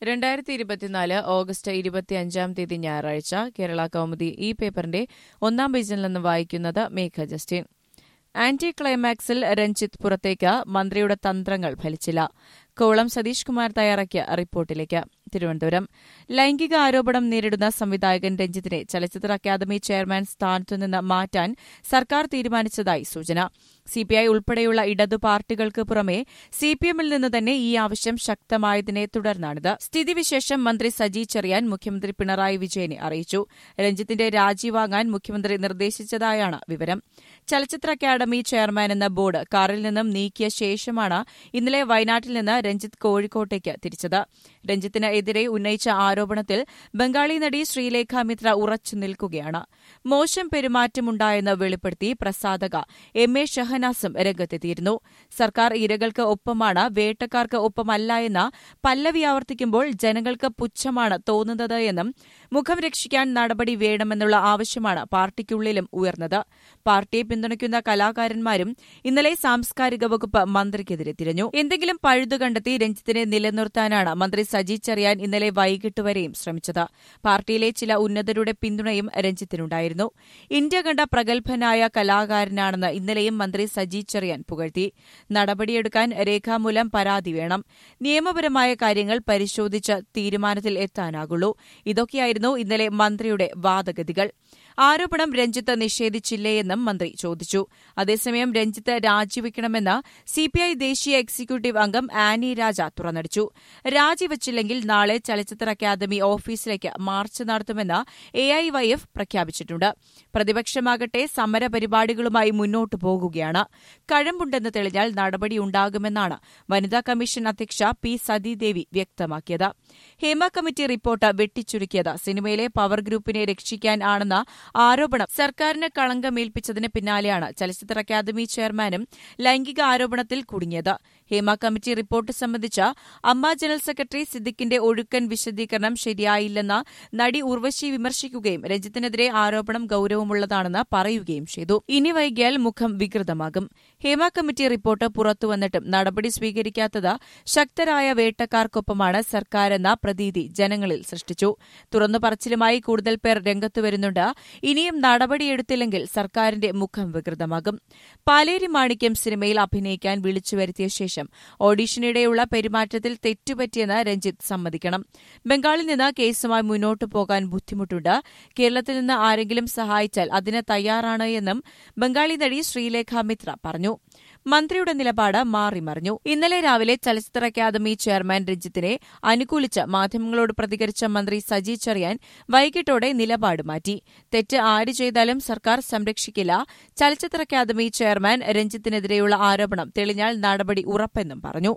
രണ്ടായിരത്തി ഇരുപത്തിനാല് ഓഗസ്റ്റ് ഇരുപത്തിയഞ്ചാം തീയതി ഞായറാഴ്ച കേരള കൗമുദി ഈ പേപ്പറിന്റെ ഒന്നാം പേജിൽ നിന്ന് വായിക്കുന്നത് മേഘ ജസ്റ്റിൻ ആന്റി ക്ലൈമാക്സിൽ രഞ്ജിത്ത് പുറത്തേക്ക് മന്ത്രിയുടെ തന്ത്രങ്ങൾ ഫലിച്ചില്ല കോളം സതീഷ് കുമാർ തയ്യാറാക്കിയ റിപ്പോർട്ടിലേക്ക് തിരുവനന്തപുരം ലൈംഗിക ആരോപണം നേരിടുന്ന സംവിധായകൻ രഞ്ജിത്തിനെ ചലച്ചിത്ര അക്കാദമി ചെയർമാൻ സ്ഥാനത്തുനിന്ന് മാറ്റാൻ സർക്കാർ തീരുമാനിച്ചതായി സൂചന സിപിഐ ഉൾപ്പെടെയുള്ള ഇടതു പാർട്ടികൾക്ക് പുറമെ സിപിഎമ്മിൽ നിന്ന് തന്നെ ഈ ആവശ്യം ശക്തമായതിനെ തുടർന്നാണിത് സ്ഥിതിവിശേഷം മന്ത്രി സജി ചെറിയാൻ മുഖ്യമന്ത്രി പിണറായി വിജയനെ അറിയിച്ചു രഞ്ജിത്തിന്റെ രാജി വാങ്ങാൻ മുഖ്യമന്ത്രി നിർദ്ദേശിച്ചതായാണ് വിവരം ചലച്ചിത്ര അക്കാദമി ചെയർമാൻ എന്ന ബോർഡ് കാറിൽ നിന്നും നീക്കിയ ശേഷമാണ് ഇന്നലെ വയനാട്ടിൽ നിന്ന് രഞ്ജിത്ത് കോഴിക്കോട്ടേക്ക് തിരിച്ചത് രഞ്ജിത്തിന് എതിരെ ഉന്നയിച്ച ആരോപണത്തിൽ ബംഗാളി നടി ശ്രീലേഖ മിത്ര ഉറച്ചു നിൽക്കുകയാണ് മോശം പെരുമാറ്റമുണ്ടായെന്ന് വെളിപ്പെടുത്തി പ്രസാധക എം എ ഷഹനാസും രംഗത്തെത്തിയിരുന്നു സർക്കാർ ഇരകൾക്ക് ഒപ്പമാണ് വേട്ടക്കാർക്ക് ഒപ്പമല്ല എന്ന പല്ലവി ആവർത്തിക്കുമ്പോൾ ജനങ്ങൾക്ക് പുച്ഛമാണ് തോന്നുന്നത് എന്നും മുഖം രക്ഷിക്കാൻ നടപടി വേണമെന്നുള്ള ആവശ്യമാണ് പാർട്ടിക്കുള്ളിലും ഉയർന്നത് പാർട്ടിയെ പിന്തുണയ്ക്കുന്ന കലാകാരന്മാരും ഇന്നലെ സാംസ്കാരിക വകുപ്പ് മന്ത്രിക്കെതിരെ തിരിഞ്ഞു എന്തെങ്കിലും പഴുതു കണ്ടെത്തി രഞ്ജിത്തിനെ നിലനിർത്താനാണ് മന്ത്രി സജി ചെറിയാൻ ഇന്നലെ വൈകിട്ട് വരെയും ശ്രമിച്ചത് പാർട്ടിയിലെ ചില ഉന്നതരുടെ പിന്തുണയും രഞ്ജിത്തിനുണ്ടായിരുന്നു ഇന്ത്യ കണ്ട പ്രഗത്ഭനായ കലാകാരനാണെന്ന് ഇന്നലെയും മന്ത്രി സജി ചെറിയാൻ പുകഴ്ത്തി നടപടിയെടുക്കാൻ രേഖാമൂലം പരാതി വേണം നിയമപരമായ കാര്യങ്ങൾ പരിശോധിച്ച് തീരുമാനത്തിൽ എത്താനാകുള്ളൂ ഇതൊക്കെയായിരുന്നു ഇന്നലെ മന്ത്രിയുടെ വാദഗതികൾ ആരോപണം രഞ്ജിത്ത് നിഷേധിച്ചില്ലേയെന്നും മന്ത്രി ചോദിച്ചു അതേസമയം രഞ്ജിത്ത് രാജിവെക്കണമെന്ന് സിപിഐ ദേശീയ എക്സിക്യൂട്ടീവ് അംഗം ആനി രാജ തുറന്നടിച്ചു രാജിവച്ചില്ലെങ്കിൽ നാളെ ചലച്ചിത്ര അക്കാദമി ഓഫീസിലേക്ക് മാർച്ച് നടത്തുമെന്ന് എഐവൈഎഫ് പ്രഖ്യാപിച്ചിട്ടുണ്ട് പ്രതിപക്ഷമാകട്ടെ സമരപരിപാടികളുമായി മുന്നോട്ടു പോകുകയാണ് കഴമ്പുണ്ടെന്ന് തെളിഞ്ഞാൽ നടപടിയുണ്ടാകുമെന്നാണ് വനിതാ കമ്മീഷൻ അധ്യക്ഷ പി സതീദേവി വ്യക്തമാക്കിയത് ഹേമ കമ്മിറ്റി റിപ്പോർട്ട് വെട്ടിച്ചുരുക്കിയത് സിനിമയിലെ പവർ ഗ്രൂപ്പിനെ രക്ഷിക്കാൻ ആണെന്ന ആരോപണം സർക്കാരിന് കളങ്കമേൽപ്പിച്ചതിന് പിന്നാലെയാണ് ചലച്ചിത്ര അക്കാദമി ചെയർമാനും ലൈംഗിക ആരോപണത്തിൽ കുടുങ്ങിയത് ഹേമ കമ്മിറ്റി റിപ്പോർട്ട് സംബന്ധിച്ച അമ്മ ജനറൽ സെക്രട്ടറി സിദ്ദിഖിന്റെ ഒഴുക്കൻ വിശദീകരണം ശരിയായില്ലെന്ന് നടി ഉർവശി വിമർശിക്കുകയും രഞ്ജിത്തിനെതിരെ ആരോപണം ഗൌരവമുള്ളതാണെന്ന് പറയുകയും ചെയ്തു ഇനി വൈകിയാൽ മുഖം വികൃതമാകും ഹേമ കമ്മിറ്റി റിപ്പോർട്ട് പുറത്തുവന്നിട്ടും നടപടി സ്വീകരിക്കാത്തത് ശക്തരായ വേട്ടക്കാർക്കൊപ്പമാണ് സർക്കാരെന്ന പ്രതീതി ജനങ്ങളിൽ സൃഷ്ടിച്ചു തുറന്നു പറച്ചിലുമായി കൂടുതൽ പേർ രംഗത്തുവരുന്നുണ്ട് ഇനിയും നടപടിയെടുത്തില്ലെങ്കിൽ സർക്കാരിന്റെ മുഖം വികൃതമാകും പാലേരി മാണിക്യം സിനിമയിൽ അഭിനയിക്കാൻ വിളിച്ചുവരുത്തിയ ശേഷം ഓഡീഷനിടെയുള്ള പെരുമാറ്റത്തിൽ തെറ്റുപറ്റിയെന്ന് രഞ്ജിത്ത് സമ്മതിക്കണം ബംഗാളിൽ നിന്ന് കേസുമായി മുന്നോട്ടു പോകാൻ ബുദ്ധിമുട്ടുണ്ട് കേരളത്തിൽ നിന്ന് ആരെങ്കിലും സഹായിച്ചാൽ അതിന് തയ്യാറാണ് എന്നും ബംഗാളി നടി ശ്രീലേഖ മിത്ര പറഞ്ഞു മന്ത്രിയുടെ നിലപാട് മാറിമറിഞ്ഞു ഇന്നലെ രാവിലെ ചലച്ചിത്ര അക്കാദമി ചെയർമാൻ രഞ്ജിത്തിനെ അനുകൂലിച്ച് മാധ്യമങ്ങളോട് പ്രതികരിച്ച മന്ത്രി സജി ചെറിയാൻ വൈകിട്ടോടെ നിലപാട് മാറ്റി തെറ്റ് ആര് ചെയ്താലും സർക്കാർ സംരക്ഷിക്കില്ല ചലച്ചിത്ര അക്കാദമി ചെയർമാൻ രഞ്ജിത്തിനെതിരെയുള്ള ആരോപണം തെളിഞ്ഞാൽ നടപടി ഉറപ്പെന്നും പറഞ്ഞു